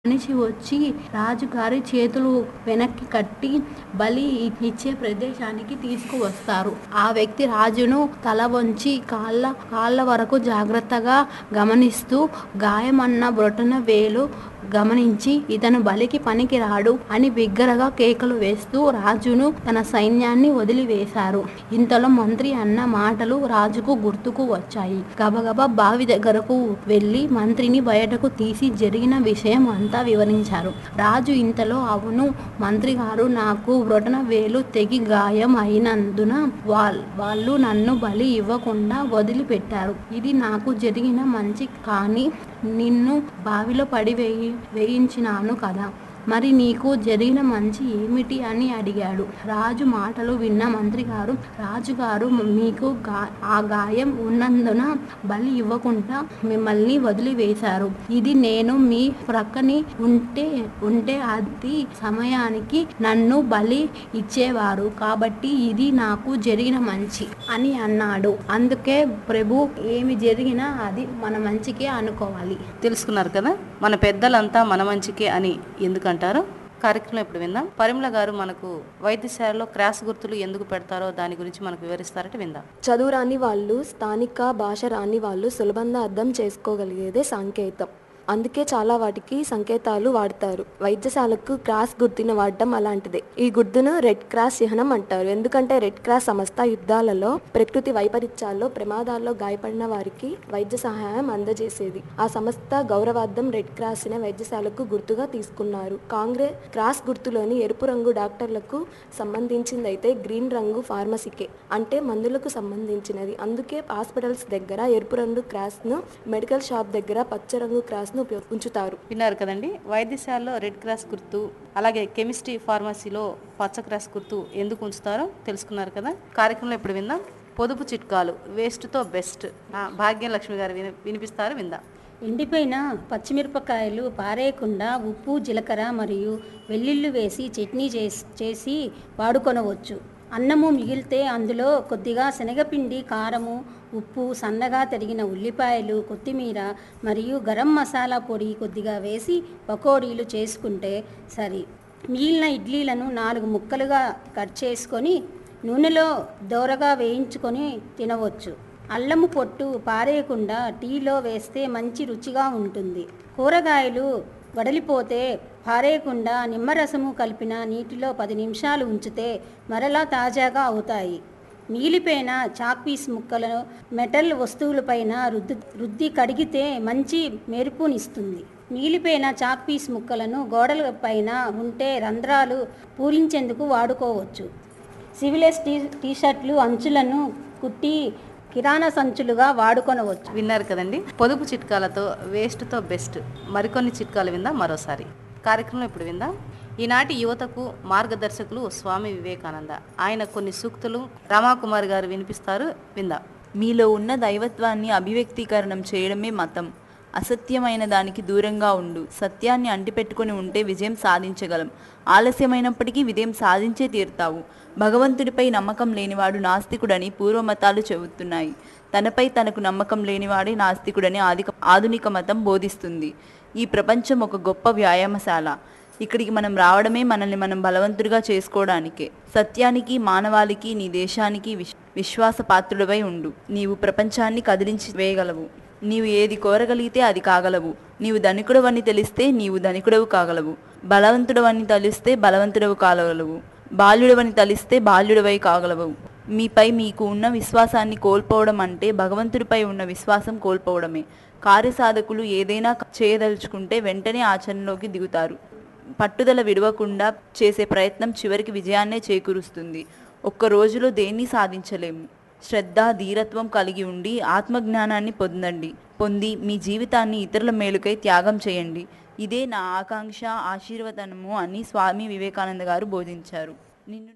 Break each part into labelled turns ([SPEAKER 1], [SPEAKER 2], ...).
[SPEAKER 1] మనిషి వచ్చి రాజుగారి చేతులు వెనక్కి కట్టి బలి ఇచ్చే ప్రదేశానికి తీసుకువస్తారు ఆ వ్యక్తి రాజును తల వంచి కాళ్ళ కాళ్ళ వరకు జాగ్రత్తగా గమనిస్తూ గాయమన్న బ్రొటన వేలు గమనించి ఇతను బలికి పనికి రాడు అని బిగ్గరగా కేకలు వేస్తూ రాజును తన సైన్యాన్ని వదిలివేశారు ఇంతలో మంత్రి అన్న మాటలు రాజుకు గుర్తుకు వచ్చాయి గబగబా బావి దగ్గరకు వెళ్ళి మంత్రిని బయటకు తీసి జరిగిన విషయం అంతా వివరించారు రాజు ఇంతలో అవును మంత్రి గారు నాకు బ్రొటన వేలు తెగి గాయం అయినందున వాల్ వాళ్ళు నన్ను బలి ఇవ్వకుండా వదిలిపెట్టారు ఇది నాకు జరిగిన మంచి కానీ నిన్ను బావిలో పడి వేయి వేయించినాను కదా మరి నీకు జరిగిన మంచి ఏమిటి అని అడిగాడు రాజు మాటలు విన్న మంత్రి గారు రాజుగారు మీకు గా ఆ గాయం ఉన్నందున బలి ఇవ్వకుండా మిమ్మల్ని వదిలివేశారు ఇది నేను మీ ప్రక్కని ఉంటే ఉంటే అది సమయానికి నన్ను బలి ఇచ్చేవారు కాబట్టి ఇది నాకు జరిగిన మంచి అని అన్నాడు అందుకే ప్రభు ఏమి జరిగినా అది మన మంచికే అనుకోవాలి
[SPEAKER 2] తెలుసుకున్నారు కదా మన పెద్దలంతా మన మంచికే అని ఎందుకంటారు కార్యక్రమం ఇప్పుడు విందాం పరిమళ గారు మనకు వైద్యశాలలో క్రాస్ గుర్తులు ఎందుకు పెడతారో దాని గురించి మనకు వివరిస్తారట విందాం
[SPEAKER 3] చదువు రాని వాళ్ళు స్థానిక భాష రాని వాళ్ళు సులభంగా అర్థం చేసుకోగలిగేదే సంకేతం అందుకే చాలా వాటికి సంకేతాలు వాడతారు వైద్యశాలకు క్రాస్ గుర్తుని వాడటం అలాంటిదే ఈ గుర్తును రెడ్ క్రాస్ చిహ్నం అంటారు ఎందుకంటే రెడ్ క్రాస్ సంస్థ యుద్ధాలలో ప్రకృతి వైపరీత్యాల్లో ప్రమాదాల్లో గాయపడిన వారికి వైద్య సహాయం అందజేసేది ఆ సంస్థ గౌరవార్థం రెడ్ క్రాస్ ని వైద్యశాలకు గుర్తుగా తీసుకున్నారు కాంగ్రెస్ క్రాస్ గుర్తులోని ఎరుపు రంగు డాక్టర్లకు సంబంధించిందైతే గ్రీన్ రంగు ఫార్మసీకే అంటే మందులకు సంబంధించినది అందుకే హాస్పిటల్స్ దగ్గర ఎరుపు రంగు క్రాస్ ను మెడికల్ షాప్ దగ్గర పచ్చ రంగు క్రాస్ ను ఉపయో- ఉంచుతారు
[SPEAKER 2] విన్నారు కదండి వైద్యశాలలో రెడ్ క్రాస్ గుర్తు అలాగే కెమిస్ట్రీ ఫార్మసీలో పచ్చ క్రాస్ గుర్తు ఎందుకు ఉంచుతారో తెలుసుకున్నారు కదా కార్యక్రమంలో ఇప్పుడు విందాం పొదుపు చిట్కాలు వేస్ట్తో బెస్ట్ భాగ్యం లక్ష్మి గారు విని వినిపిస్తారు విందాం
[SPEAKER 4] ఎండిపోయిన పచ్చిమిరపకాయలు పారేయకుండా ఉప్పు జీలకర్ర మరియు వెల్లుల్లి వేసి చట్నీ చేసి చేసి వాడుకొనవచ్చు అన్నము మిగిలితే అందులో కొద్దిగా శనగపిండి కారము ఉప్పు సన్నగా తరిగిన ఉల్లిపాయలు కొత్తిమీర మరియు గరం మసాలా పొడి కొద్దిగా వేసి పకోడీలు చేసుకుంటే సరి మిగిలిన ఇడ్లీలను నాలుగు ముక్కలుగా కట్ చేసుకొని నూనెలో దోరగా వేయించుకొని తినవచ్చు అల్లము పొట్టు పారేయకుండా టీలో వేస్తే మంచి రుచిగా ఉంటుంది కూరగాయలు వడలిపోతే పారేయకుండా నిమ్మరసము కలిపిన నీటిలో పది నిమిషాలు ఉంచితే మరలా తాజాగా అవుతాయి మిగిలిపోయిన చాక్ పీస్ ముక్కలను మెటల్ వస్తువులపైన రుద్ది రుద్ది కడిగితే మంచి మెరుపునిస్తుంది మిగిలిపోయిన చాక్ పీస్ ముక్కలను గోడల పైన ఉంటే రంధ్రాలు పూరించేందుకు వాడుకోవచ్చు సివిలెస్ టీ టీషర్ట్లు అంచులను కుట్టి కిరాణా సంచులుగా వాడుకొనవచ్చు
[SPEAKER 2] విన్నారు కదండి పొదుపు చిట్కాలతో వేస్ట్తో బెస్ట్ మరికొన్ని చిట్కాలు విందాం మరోసారి కార్యక్రమం ఇప్పుడు విందాం ఈనాటి యువతకు మార్గదర్శకులు స్వామి వివేకానంద ఆయన కొన్ని సూక్తులు రామాకుమార్ గారు వినిపిస్తారు విందాం
[SPEAKER 5] మీలో ఉన్న దైవత్వాన్ని అభివ్యక్తీకరణం చేయడమే మతం అసత్యమైన దానికి దూరంగా ఉండు సత్యాన్ని అంటిపెట్టుకొని ఉంటే విజయం సాధించగలం ఆలస్యమైనప్పటికీ విజయం సాధించే తీరుతావు భగవంతుడిపై నమ్మకం లేనివాడు నాస్తికుడని పూర్వమతాలు చెబుతున్నాయి తనపై తనకు నమ్మకం లేనివాడే నాస్తికుడని ఆదిక ఆధునిక మతం బోధిస్తుంది ఈ ప్రపంచం ఒక గొప్ప వ్యాయామశాల ఇక్కడికి మనం రావడమే మనల్ని మనం బలవంతుడిగా చేసుకోవడానికే సత్యానికి మానవాళికి నీ దేశానికి విశ్ విశ్వాసపాత్రుడవై ఉండు నీవు ప్రపంచాన్ని కదిలించి వేయగలవు నీవు ఏది కోరగలిగితే అది కాగలవు నీవు ధనికుడవని తెలిస్తే నీవు ధనికుడవు కాగలవు బలవంతుడవని తలిస్తే బలవంతుడవు కాగలవు బాల్యుడవని తలిస్తే బాల్యుడవై కాగలవు మీపై మీకు ఉన్న విశ్వాసాన్ని కోల్పోవడం అంటే భగవంతుడిపై ఉన్న విశ్వాసం కోల్పోవడమే కార్యసాధకులు ఏదైనా చేయదలుచుకుంటే వెంటనే ఆచరణలోకి దిగుతారు పట్టుదల విడవకుండా చేసే ప్రయత్నం చివరికి విజయాన్నే చేకూరుస్తుంది ఒక్క రోజులో దేన్ని సాధించలేము శ్రద్ధ ధీరత్వం కలిగి ఉండి ఆత్మజ్ఞానాన్ని పొందండి పొంది మీ జీవితాన్ని ఇతరుల మేలుకై త్యాగం చేయండి ఇదే నా ఆకాంక్ష ఆశీర్వదనము అని స్వామి వివేకానంద గారు బోధించారు నిన్ను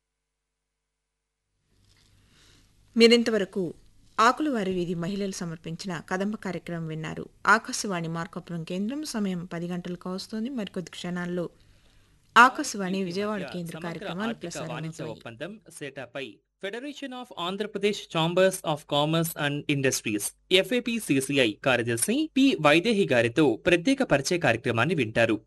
[SPEAKER 6] మీరింతవరకు ఆకుల వారి వీధి మహిళలు సమర్పించిన కదంబ కార్యక్రమం విన్నారు ఆకాశవాణి మార్కాపురం కేంద్రం సమయం పది గంటలకు వస్తోంది మరికొద్ది క్షణాల్లో ఆకాశవాణి విజయవాడ కేంద్ర
[SPEAKER 7] సమగ్ర
[SPEAKER 6] కార్యక్రమాలు
[SPEAKER 7] ఆర్థిక వాణిజ్య
[SPEAKER 6] ప్రసారం
[SPEAKER 7] ఒప్పందం సేటాపై federation of Andhra Pradesh chambers of commerce and industries FAPCCI కార్యదర్శి పి వైదేహి గారితో ప్రత్యేక పరిచయ కార్యక్రమాన్ని వింటారు